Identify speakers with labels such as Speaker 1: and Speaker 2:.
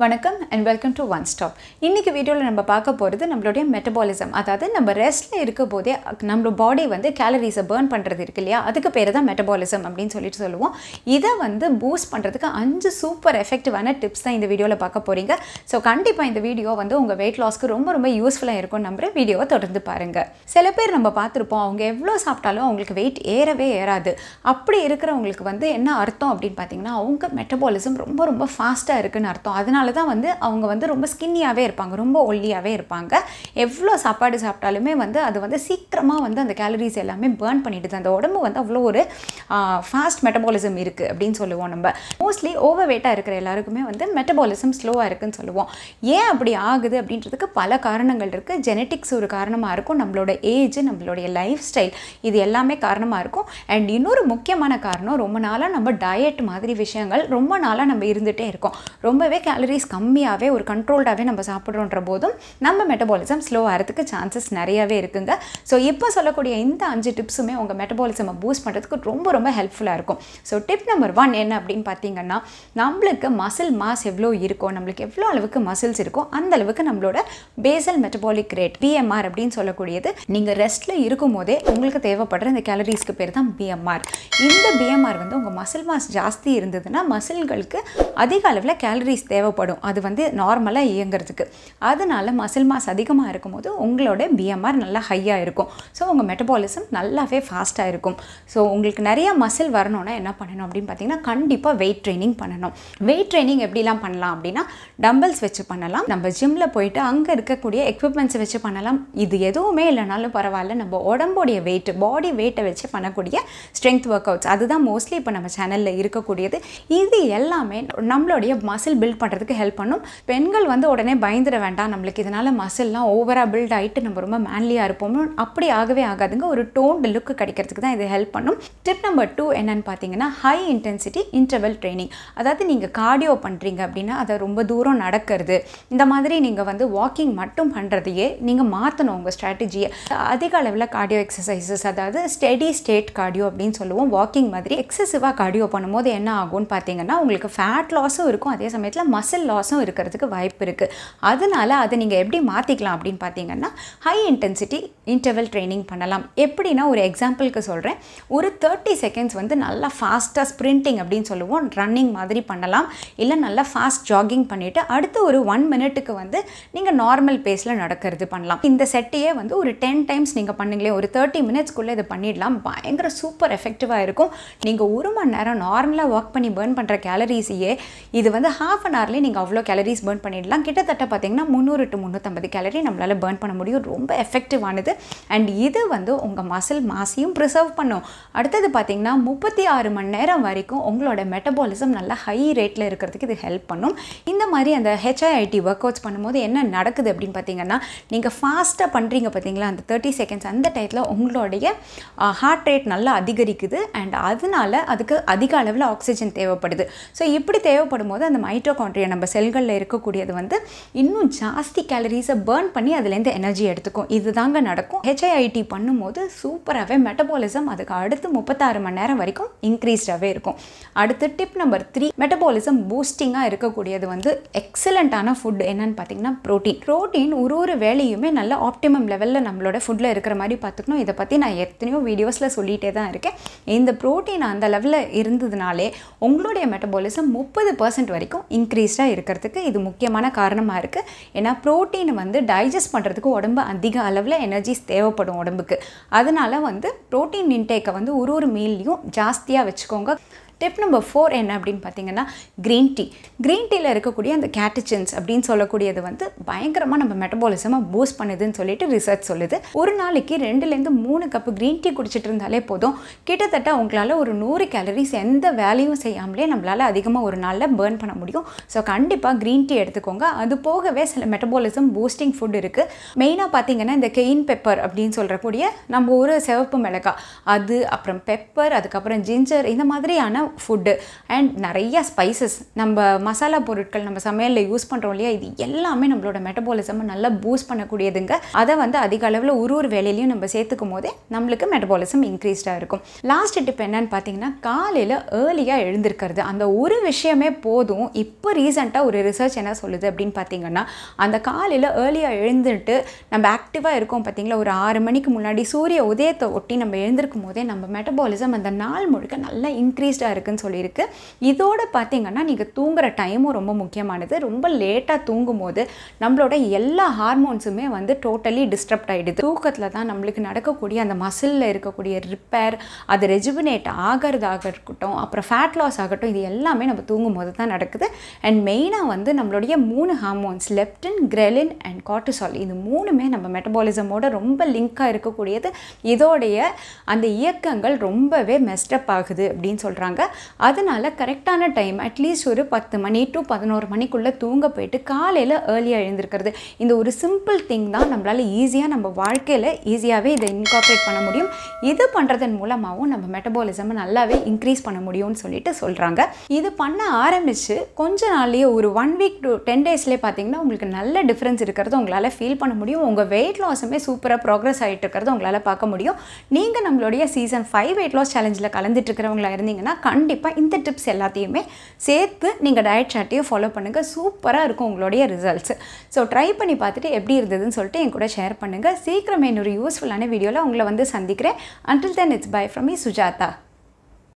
Speaker 1: வணக்கம் and welcome to one stop இன்றைக்கி வீடியோவில் நம்ம பார்க்க போகிறது நம்மளுடைய மெட்டபாலிசம் அதாவது நம்ம ரெஸ்ட்டில் இருக்க போதே நம்ம பாடி வந்து கேலரிஸை பேர்ன் பண்ணுறது இருக்கு இல்லையா அதுக்கு பேர் தான் மெட்டபாலிசம் அப்படின்னு சொல்லிட்டு சொல்லுவோம் இதை வந்து பூஸ்ட் பண்ணுறதுக்கு அஞ்சு சூப்பர் எஃபெக்டிவான டிப்ஸ் தான் இந்த வீடியோவில் பார்க்க போகிறீங்க ஸோ கண்டிப்பாக இந்த வீடியோ வந்து உங்கள் வெயிட் லாஸ்க்கு ரொம்ப ரொம்ப யூஸ்ஃபுல்லாக இருக்கும் நம்புற வீடியோவை தொடர்ந்து பாருங்கள் சில பேர் நம்ம பார்த்துருப்போம் அவங்க எவ்வளோ சாப்பிட்டாலும் அவங்களுக்கு வெயிட் ஏறவே ஏறாது அப்படி இருக்கிறவங்களுக்கு வந்து என்ன அர்த்தம் அப்படின்னு பார்த்தீங்கன்னா அவங்க மெட்டபாலிசம் ரொம்ப ரொம்ப ஃபாஸ்ட்டாக இருக்குன்னு அர்த்தம் அதனால தான் வந்து அவங்க வந்து ரொம்ப ஸ்கின்னியாகவே இருப்பாங்க ரொம்ப ஒல்லியாகவே இருப்பாங்க எவ்வளோ சாப்பாடு சாப்பிட்டாலுமே வந்து அது வந்து சீக்கிரமாக வந்து அந்த கேலரிஸ் எல்லாமே பேர்ன் பண்ணிடுது அந்த உடம்பு வந்து அவ்வளோ ஒரு ஃபாஸ்ட் மெட்டபாலிசம் இருக்குது அப்படின்னு சொல்லுவோம் நம்ம மோஸ்ட்லி ஓவர் வெயிட்டாக இருக்கிற எல்லாருக்குமே வந்து மெட்டபாலிசம் ஸ்லோவாக இருக்குன்னு சொல்லுவோம் ஏன் அப்படி ஆகுது அப்படின்றதுக்கு பல காரணங்கள் இருக்குது ஜெனட்டிக்ஸ் ஒரு காரணமாக இருக்கும் நம்மளோட ஏஜ் நம்மளுடைய லைஃப் ஸ்டைல் இது எல்லாமே காரணமாக இருக்கும் அண்ட் இன்னொரு முக்கியமான காரணம் ரொம்ப நாளாக நம்ம டயட் மாதிரி விஷயங்கள் ரொம்ப நாளாக நம்ம இருந்துகிட்டே இருக்கோம் ரொம்பவே கேலரிஸ் கம்மியாகவே ஒரு கண்ட்ரோல்டாகவே நம்ம சாப்பிட்றோன்ற போதும் நம்ம மெட்டபாலிசம் ஸ்லோ ஆகிறதுக்கு சான்சஸ் நிறையவே இருக்குங்க ஸோ இப்போ சொல்லக்கூடிய இந்த அஞ்சு டிப்ஸுமே உங்கள் மெட்டபாலிசமை பூஸ்ட் பண்ணுறதுக்கு ரொம்ப ரொம்ப ஹெல்ப்ஃபுல்லாக இருக்கும் ஸோ டிப் நம்பர் ஒன் என்ன அப்படின்னு பார்த்தீங்கன்னா நம்மளுக்கு மசில் மாஸ் எவ்வளோ இருக்கோ நம்மளுக்கு எவ்வளோ அளவுக்கு மசில்ஸ் இருக்கோ அந்த அளவுக்கு நம்மளோட பேசல் மெட்டபாலிக் ரேட் பிஎம்ஆர் அப்படின்னு சொல்லக்கூடியது நீங்கள் ரெஸ்ட்டில் இருக்கும் போதே உங்களுக்கு தேவைப்படுற இந்த கேலரிஸ்க்கு பேர் தான் பிஎம்ஆர் இந்த பிஎம்ஆர் வந்து உங்கள் மசில் மாஸ் ஜாஸ்தி இருந்ததுன்னா மசில்களுக்கு அதிக அளவில் கேலரிஸ் தேவைப்படும் அது வந்து நார்மலாக இயங்குறதுக்கு அதனால மசில் மாஸ் அதிகமாக இருக்கும்போது உங்களோட பிஎம்ஆர் நல்லா ஹையாக இருக்கும் ஸோ உங்கள் மெட்டபாலிசம் நல்லாவே ஃபாஸ்ட்டாக இருக்கும் ஸோ உங்களுக்கு நிறைய மசில் வரணும்னா என்ன பண்ணணும் அப்படின்னு பார்த்தீங்கன்னா கண்டிப்பாக வெயிட் ட்ரைனிங் பண்ணணும் வெயிட் ட்ரைனிங் எப்படிலாம் பண்ணலாம் அப்படின்னா டம்பிள்ஸ் வச்சு பண்ணலாம் நம்ம ஜிம்மில் போயிட்டு அங்கே இருக்கக்கூடிய எக்யூப்மெண்ட்ஸ் வச்சு பண்ணலாம் இது எதுவுமே இல்லைனாலும் பரவாயில்ல நம்ம உடம்புடைய வெயிட் பாடி வெயிட்டை வச்சு பண்ணக்கூடிய ஸ்ட்ரென்த் ஒர்க் அவுட்ஸ் அதுதான் மோஸ்ட்லி இப்போ நம்ம சேனலில் இருக்கக்கூடியது இது எல்லாமே நம்மளுடைய மசில் பில்ட் பண்ணுறதுக்கு ஹெல்ப் பண்ணும் பெண்கள் வந்து உடனே பயந்துட வேண்டாம் நம்மளுக்கு இதனால் மசில்லாம் ஓவராக பில்ட் ஆகிட்டு நம்ம ரொம்ப மேன்லியாக இருப்போம் அப்படி ஆகவே ஆகாதுங்க ஒரு டோன்டு லுக்கு கிடைக்கிறதுக்கு தான் இது ஹெல்ப் பண்ணும் டிப் நம்பர் டூ என்னன்னு பார்த்தீங்கன்னா ஹை இன்டென்சிட்டி இன்டர்வல் ட்ரைனிங் அதாவது நீங்கள் கார்டியோ பண்ணுறீங்க அப்படின்னா அதை ரொம்ப தூரம் நடக்கிறது இந்த மாதிரி நீங்கள் வந்து வாக்கிங் மட்டும் பண்ணுறதையே நீங்கள் மாற்றணும் உங்கள் ஸ்ட்ராட்டஜியை அதிக அளவில் கார்டியோ எக்ஸசைசஸ் அதாவது ஸ்டெடி ஸ்டேட் கார்டியோ அப்படின்னு சொல்லுவோம் வாக்கிங் மாதிரி எக்ஸசிவாக கார்டியோ பண்ணும்போது என்ன ஆகும்னு பார்த்தீங்கன்னா உங்களுக்கு ஃபேட் லாஸும் இருக்கும் அதே சமயத்தில் மசில் லாஸும் இருக்கிறதுக்கு வாய்ப்பு இருக்குது அதனால அதை நீங்கள் எப்படி மாற்றிக்கலாம் அப்படின்னு பார்த்தீங்கன்னா ஹை இன்டென்சிட்டி இன்டர்வல் ட்ரைனிங் பண்ணலாம் எப்படின்னா ஒரு எக்ஸாம்பிளுக்கு சொல்கிறேன் ஒரு தேர்ட்டி செகண்ட்ஸ் வந்து நல்லா ஃபாஸ்ட்டாக ஸ்ப்ரிண்டிங் அப்படின்னு சொல்லுவோம் ரன்னிங் மாதிரி பண்ணலாம் இல்லை நல்லா ஃபாஸ்ட் ஜாகிங் பண்ணிவிட்டு அடுத்து ஒரு ஒன் மினிட்டுக்கு வந்து நீங்கள் நார்மல் பேஸில் நடக்கிறது பண்ணலாம் இந்த செட்டையே வந்து ஒரு டென் டைம்ஸ் நீங்கள் பண்ணுங்களேன் ஒரு தேர்ட்டி மினிட்ஸ்க்குள்ளே இதை பண்ணிடலாம் பயங்கர சூப்பர் எஃபெக்டிவாக இருக்கும் நீங்கள் ஒரு மணி நேரம் நார்மலாக ஒர்க் பண்ணி பேர்ன் பண்ணுற கேலரிஸையே இது வந்து ஹாஃப் அன் ஹவர்லேயே நீங்கள் அவ்வளோ கேலரிஸ் பேர்ன் பண்ணிடலாம் கிட்டத்தட்ட பார்த்தீங்கன்னா முந்நூறு டு முந்நூற்றம்பது கேலரி நம்மளால் பேர்ன் பண்ண முடியும் ரொம்ப எஃபெக்டிவானது அண்ட் இது வந்து உங்கள் மசில் மாசையும் ப்ரிசர்வ் பண்ணும் அடுத்தது பார்த்தீங்கன்னா முப்பத்தி ஆறு மணி நேரம் வரைக்கும் உங்களோட மெட்டபாலிசம் நல்லா ஹை ரேட்டில் இருக்கிறதுக்கு இது ஹெல்ப் பண்ணும் இந்த மாதிரி அந்த ஹெச்ஐஐடி ஒர்க் அவுட்ஸ் பண்ணும்போது என்ன நடக்குது அப்படின்னு பார்த்தீங்கன்னா நீங்கள் ஃபாஸ்ட்டாக பண்ணுறீங்க பார்த்தீங்களா அந்த தேர்ட்டி செகண்ட்ஸ் அந்த டயத்தில் உங்களுடைய ஹார்ட் ரேட் நல்லா அதிகரிக்குது அண்ட் அதனால அதுக்கு அதிக அளவில் ஆக்சிஜன் தேவைப்படுது ஸோ இப்படி தேவைப்படும் போது அந்த மைட்டோகான்ட்ரியா நம்ம செல்களில் இருக்கக்கூடியது வந்து இன்னும் ஜாஸ்தி கேலரிஸை பேர்ன் பண்ணி அதுலேருந்து எனர்ஜி எடுத்துக்கும் இதுதாங்க நடக்கும் ஹெச்ஐஐடி பண்ணும்போது சூப்பராகவே மெட்டபாலிசம் அதுக்கு அடுத்து முப்பத்தாறு மணி நேரம் வரைக்கும் இன்க்ரீஸ்டாகவே இருக்கும் அடுத்து டிப் நம்பர் த்ரீ மெட்டபாலிசம் பூஸ்டிங்காக இருக்கக்கூடியது வந்து எக்ஸலண்ட்டான ஃபுட் என்னன்னு பார்த்தீங்கன்னா ப்ரோட்டீன் ப்ரோட்டீன் ஒரு ஒரு வேலையுமே நல்ல ஆப்டிமம் லெவலில் நம்மளோட ஃபுட்டில் இருக்கிற மாதிரி பார்த்துக்கணும் இதை பற்றி நான் எத்தனையோ வீடியோஸில் சொல்லிகிட்டே தான் இருக்கேன் இந்த ப்ரோட்டீன் அந்த லெவலில் இருந்ததுனாலே உங்களுடைய மெட்டபாலிசம் முப்பது பர்சன்ட் வரைக்கும் இன்க்ரீஸ்டாக இருக்கிறதுக்கு இது முக்கியமான காரணமாக இருக்குது ஏன்னா ப்ரோட்டீன் வந்து டைஜஸ்ட் பண்ணுறதுக்கு உடம்பு அதிக அளவில் எனர்ஜிஸ் தேவைப்படும் உடம்புக்கு அதனால வந்து ப்ரோட்டீன் இன்டேக்கை வந்து ஒரு ஒரு மீல்லையும் ஜாஸ்தியாக வச்சுக்கோங்க டிப் நம்பர் ஃபோர் என்ன அப்படின்னு பார்த்தீங்கன்னா க்ரீன் டீ க்ரீன் டீயில் இருக்கக்கூடிய அந்த கேட்டச்சின்ஸ் அப்படின்னு சொல்லக்கூடியது வந்து பயங்கரமாக நம்ம மெட்டபாலிசமாக பூஸ்ட் பண்ணுதுன்னு சொல்லிட்டு ரிசர்ச் சொல்லுது ஒரு நாளைக்கு ரெண்டுலேருந்து மூணு கப்பு க்ரீன் டீ குடிச்சிட்டு இருந்தாலே போதும் கிட்டத்தட்ட உங்களால் ஒரு நூறு கேலரிஸ் எந்த வேலையும் செய்யாமலே நம்மளால் அதிகமாக ஒரு நாளில் பேர்ன் பண்ண முடியும் ஸோ கண்டிப்பாக க்ரீன் டீ எடுத்துக்கோங்க அது போகவே சில மெட்டபாலிசம் பூஸ்டிங் ஃபுட் இருக்குது மெயினாக பார்த்தீங்கன்னா இந்த கெயின் பெப்பர் அப்படின்னு சொல்கிறக்கூடிய நம்ம ஒரு சிவப்பு மிளகாய் அது அப்புறம் பெப்பர் அதுக்கப்புறம் ஜிஞ்சர் இந்த மாதிரியான ஃபுட்டு அண்ட் நிறைய ஸ்பைசஸ் நம்ம மசாலா பொருட்கள் நம்ம சமையலில் யூஸ் பண்ணுறோம் இல்லையா இது எல்லாமே நம்மளோட மெட்டபாலிசமை நல்லா பூஸ்ட் பண்ணக்கூடியதுங்க அதை வந்து அதிக அளவில் ஒரு ஒரு வேலையிலையும் நம்ம சேர்த்துக்கும் போதே நம்மளுக்கு மெட்டபாலிசம் இன்க்ரீஸ்டாக இருக்கும் லாஸ்ட் டிப் என்னன்னு பார்த்தீங்கன்னா காலையில் ஏர்லியாக எழுந்திருக்கிறது அந்த ஒரு விஷயமே போதும் இப்போ ரீசெண்டாக ஒரு ரிசர்ச் என்ன சொல்லுது அப்படின்னு பார்த்தீங்கன்னா அந்த காலையில் ஏர்லியாக எழுந்துட்டு நம்ம ஆக்டிவாக இருக்கோம் பார்த்தீங்களா ஒரு ஆறு மணிக்கு முன்னாடி சூரிய உதயத்தை ஒட்டி நம்ம எழுந்திருக்கும் போதே நம்ம மெட்டபாலிசம் அந்த நாள் முழுக்க நல்லா இன்க்ரீஸ்டாக இருக்குன்னு சொல்லியிருக்கு இதோட பார்த்தீங்கன்னா நீங்கள் தூங்குற டைமும் ரொம்ப முக்கியமானது ரொம்ப லேட்டாக தூங்கும் போது நம்மளோட எல்லா ஹார்மோன்ஸுமே வந்து டோட்டலி டிஸ்டர்ப்ட் ஆகிடுது தூக்கத்தில் தான் நம்மளுக்கு நடக்கக்கூடிய அந்த மசிலில் இருக்கக்கூடிய ரிப்பேர் அது ரெஜுவினேட் ஆகிறதாக இருக்கட்டும் அப்புறம் ஃபேட் லாஸ் ஆகட்டும் இது எல்லாமே நம்ம தூங்கும் போது தான் நடக்குது அண்ட் மெயினாக வந்து நம்மளுடைய மூணு hormones leptin ghrelin and cortisol இது மூணுமே நம்ம மெட்டபாலிசமோட ரொம்ப லிங்காக இருக்கக்கூடியது இதோடைய அந்த இயக்கங்கள் ரொம்பவே மெஸ்டப் ஆகுது அப்படின்னு சொல்கிறாங்க அதனால கரெக்டான டைம் அட்லீஸ்ட் ஒரு பத்து மணி டு பதினோரு மணிக்குள்ளே தூங்க போயிட்டு காலையில் ஏர்லியாக எழுந்திருக்கிறது இந்த ஒரு சிம்பிள் திங் தான் நம்மளால் ஈஸியாக நம்ம வாழ்க்கையில் ஈஸியாகவே இதை இன்கார்ப்ரேட் பண்ண முடியும் இது பண்ணுறதன் மூலமாகவும் நம்ம மெட்டபாலிசமை நல்லாவே இன்க்ரீஸ் பண்ண முடியும்னு சொல்லிட்டு சொல்கிறாங்க இது பண்ண ஆரம்பித்து கொஞ்ச நாள்லேயே ஒரு ஒன் வீக் டு டென் டேஸ்லேயே பார்த்தீங்கன்னா உங்களுக்கு நல்ல டிஃப்ரென்ஸ் இருக்கிறது உங்களால் ஃபீல் பண்ண முடியும் உங்கள் வெயிட் லாஸுமே சூப்பராக ப்ராக்ரஸ் ஆகிட்டு இருக்கிறது உங்களால் பார்க்க முடியும் நீங்கள் நம்மளுடைய சீசன் ஃபைவ் வெயிட் லாஸ் சேலஞ்சில் கலந்துட்டு இருக்கிறவங்களா இருந்தீங்கன்னா கண்டிப்பாக இந்த டிப்ஸ் எல்லாத்தையுமே சேர்த்து நீங்கள் டயட் சார்ட்டையும் ஃபாலோ பண்ணுங்கள் சூப்பராக இருக்கும் உங்களுடைய ரிசல்ட்ஸ் ஸோ ட்ரை பண்ணி பார்த்துட்டு எப்படி இருந்ததுன்னு சொல்லிட்டு என் கூட ஷேர் பண்ணுங்கள் சீக்கிரமே இன்னொரு யூஸ்ஃபுல்லான வீடியோவில் உங்களை வந்து சந்திக்கிறேன் until then it's bye from me Sujatha